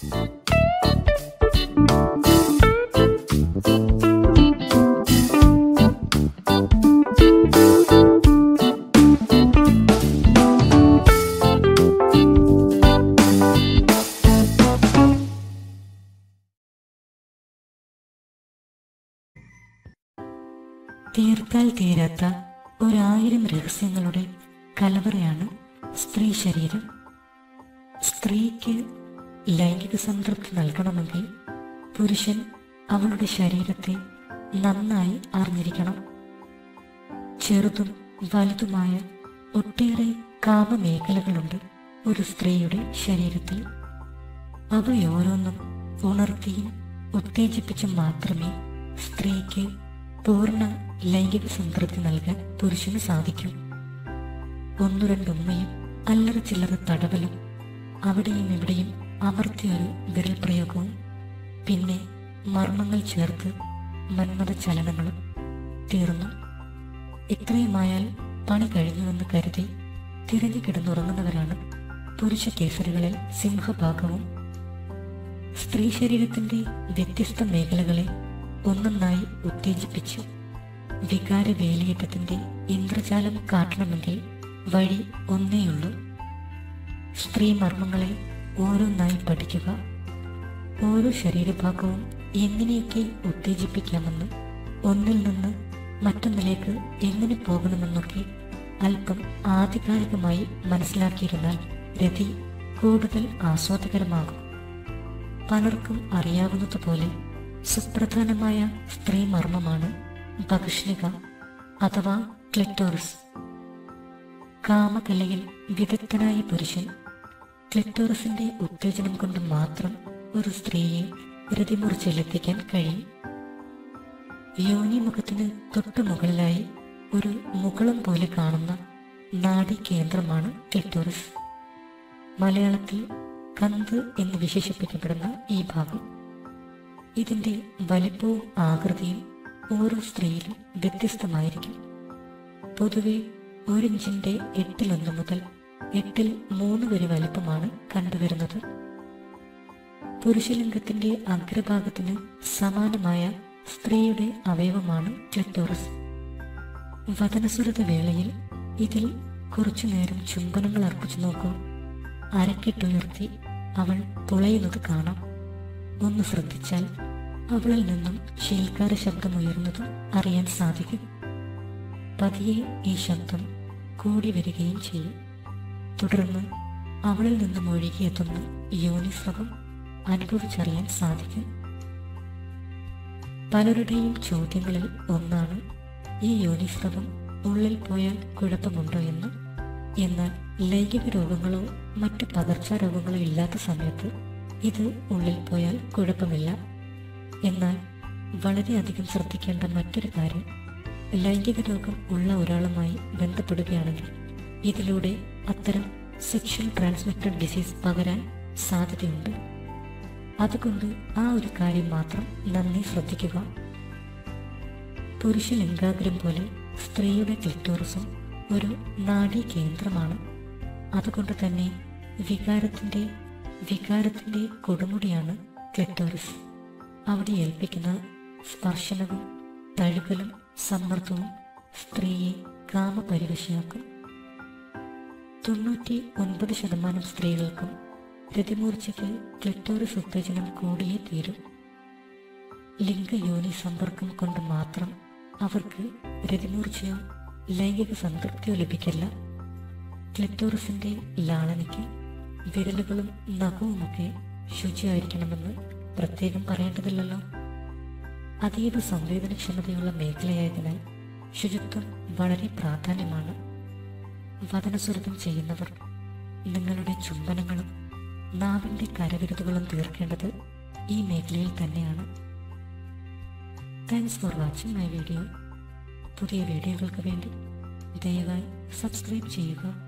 തീർത്താൽ തീരാത്ത ഒരായിരം രഹസ്യങ്ങളുടെ കലവറയാണ് സ്ത്രീ ശരീരം സ്ത്രീക്ക് ലൈംഗിക സംതൃപ്തി നൽകണമെങ്കിൽ പുരുഷൻ അവളുടെ ശരീരത്തെ നന്നായി അറിഞ്ഞിരിക്കണം ചെറുതും വലുതുമായ ഒട്ടേറെ കാമമേഖലകളുണ്ട് ഒരു സ്ത്രീയുടെ ശരീരത്തിൽ അവയോരോന്നും ഉണർത്തിയും ഉത്തേജിപ്പിച്ചും മാത്രമേ സ്ത്രീക്ക് പൂർണ്ണ ലൈംഗിക സംതൃപ്തി നൽകാൻ പുരുഷന് സാധിക്കൂ ഒന്നു രണ്ടുമ്മയും അല്ലറ ചില്ലറ തടവലും അവിടെയും ഇവിടെയും അമർത്തിയൊരു വിരൽ പ്രയോഗവും പിന്നെ മർമ്മങ്ങൾ ചേർത്ത് മന്മത ചലനങ്ങളും തീർന്നു ഇത്രയുമായാൽ പണി കഴിഞ്ഞുവെന്ന് കരുതി തിരഞ്ഞു കിടന്നുറങ്ങുന്നവരാണ് പുരുഷ കേസരികളിൽ സിംഹഭാഗവും സ്ത്രീ ശരീരത്തിന്റെ വ്യത്യസ്ത മേഖലകളെ ഒന്നൊന്നായി ഉത്തേജിപ്പിച്ചു വികാര വേലിയേറ്റത്തിന്റെ ഇന്ദ്രജാലം കാട്ടണമെങ്കിൽ വഴി ഒന്നേയുള്ളൂ സ്ത്രീ മർമ്മങ്ങളെ ഓരോന്നായി പഠിക്കുക ഓരോ ശരീരഭാഗവും എങ്ങനെയൊക്കെ ഉത്തേജിപ്പിക്കാമെന്നും ഒന്നിൽ നിന്ന് മറ്റൊന്നിലേക്ക് എങ്ങനെ പോകണമെന്നൊക്കെ അല്പം ആധികാരികമായി മനസ്സിലാക്കിയിരുന്നാൽ രതി കൂടുതൽ ആസ്വാദകരമാകും പലർക്കും അറിയാവുന്നതുപോലെ സുപ്രധാനമായ സ്ത്രീ മർമ്മമാണ് ഭഗഷ്ണിക അഥവാ ക്ലിറ്റോറിസ് കാമകലയിൽ വിദഗ്ധനായ പുരുഷൻ ക്ലിറ്റോറസിന്റെ ഉത്തേജനം കൊണ്ട് മാത്രം ഒരു സ്ത്രീയെ രതിമുറിച്ചിലെത്തിക്കാൻ കഴിയും യോനിമുഖത്തിന് തൊട്ടു മുകളിലായി ഒരു മുകളം പോലെ കാണുന്ന നാഡി കേന്ദ്രമാണ് ക്ലിറ്റോറിസ് മലയാളത്തിൽ കന്ത് എന്ന് വിശേഷിപ്പിക്കപ്പെടുന്ന ഈ ഭാഗം ഇതിന്റെ വലിപ്പവും ആകൃതിയും ഓരോ സ്ത്രീയിലും വ്യത്യസ്തമായിരിക്കും പൊതുവെ ഒരിഞ്ചിന്റെ എട്ടിലൊന്ന് മുതൽ എട്ടിൽ മൂന്ന് വരെ വലിപ്പമാണ് കണ്ടുവരുന്നത് പുരുഷലിംഗത്തിന്റെ അഗ്രഭാഗത്തിന് സമാനമായ സ്ത്രീയുടെ അവയവമാണ് ക്ലിറ്റോറസ് വതനസുരത വേളയിൽ ഇതിൽ കുറച്ചു നേരം ചുംബനങ്ങൾ അർപ്പിച്ചു നോക്കൂ അരക്കെട്ടുയർത്തി അവൾ തുളയുന്നത് കാണാം ഒന്ന് ശ്രദ്ധിച്ചാൽ അവളിൽ നിന്നും ശീൽക്കാര ശബ്ദം ഉയർന്നതും അറിയാൻ സാധിക്കും പതിയെ ഈ ശബ്ദം കൂടി വരികയും ചെയ്യും തുടർന്ന് അവളിൽ നിന്നും ഒഴുകിയെത്തുന്ന യോനിസ്രവം അനുഭവിച്ചറിയാൻ സാധിക്കും പലരുടെയും ചോദ്യങ്ങളിൽ ഒന്നാണ് ഈ യോനിസ്രവം ഉള്ളിൽ പോയാൽ കുഴപ്പമുണ്ടോ എന്ന് എന്നാൽ ലൈംഗിക രോഗങ്ങളോ മറ്റു പകർച്ചാ രോഗങ്ങളോ ഇല്ലാത്ത സമയത്ത് ഇത് ഉള്ളിൽ പോയാൽ കുഴപ്പമില്ല എന്നാൽ വളരെയധികം ശ്രദ്ധിക്കേണ്ട മറ്റൊരു കാര്യം ലൈംഗിക രോഗം ഉള്ള ഒരാളുമായി ബന്ധപ്പെടുകയാണെങ്കിൽ ഇതിലൂടെ അത്തരം സെക്ഷൽ ട്രാൻസ്മിറ്റഡ് ഡിസീസ് പകരാൻ സാധ്യതയുണ്ട് അതുകൊണ്ട് ആ ഒരു കാര്യം മാത്രം നന്ദി ശ്രദ്ധിക്കുക പുരുഷ ലിംഗാഗ്രം പോലെ സ്ത്രീയുടെ ക്ലിറ്റോറിസും ഒരു നാഡീ കേന്ദ്രമാണ് അതുകൊണ്ട് തന്നെ വികാരത്തിന്റെ വികാരത്തിന്റെ കൊടുമുടിയാണ് ക്ലിറ്റോറിസ് അവിടെ ഏൽപ്പിക്കുന്ന സ്പർശനവും തഴുകലും സമ്മർദ്ദവും സ്ത്രീയെ കാമപരിവശയാക്കും തൊണ്ണൂറ്റി ഒൻപത് ശതമാനം സ്ത്രീകൾക്കും രതിമൂർച്ചയ്ക്ക് ക്ലിറ്റോറിസ് ഉത്തേജനം കൂടിയേ തീരും ലിംഗയോനി സമ്പർക്കം കൊണ്ട് മാത്രം അവർക്ക് രതിമൂർച്ചയോ ലൈംഗിക സംതൃപ്തിയോ ലഭിക്കില്ല ക്ലിറ്റോറിസിന്റെ ലാളനയ്ക്ക് വിരലുകളും നഖവുമൊക്കെ ശുചിയായിരിക്കണമെന്ന് പ്രത്യേകം പറയേണ്ടതില്ലല്ലോ അതീവ സംവേദനക്ഷമതയുള്ള മേഖലയായതിനാൽ ശുചിത്വം വളരെ പ്രാധാന്യമാണ് വതനസുരതം ചെയ്യുന്നവർ നിങ്ങളുടെ ചുംബനങ്ങളും നാവിൻ്റെ കരവിരുതുകളും തീർക്കേണ്ടത് ഈ മേഖലയിൽ തന്നെയാണ് thanks for watching my video പുതിയ വീഡിയോകൾക്ക് വേണ്ടി ദയവായി സബ്സ്ക്രൈബ് ചെയ്യുക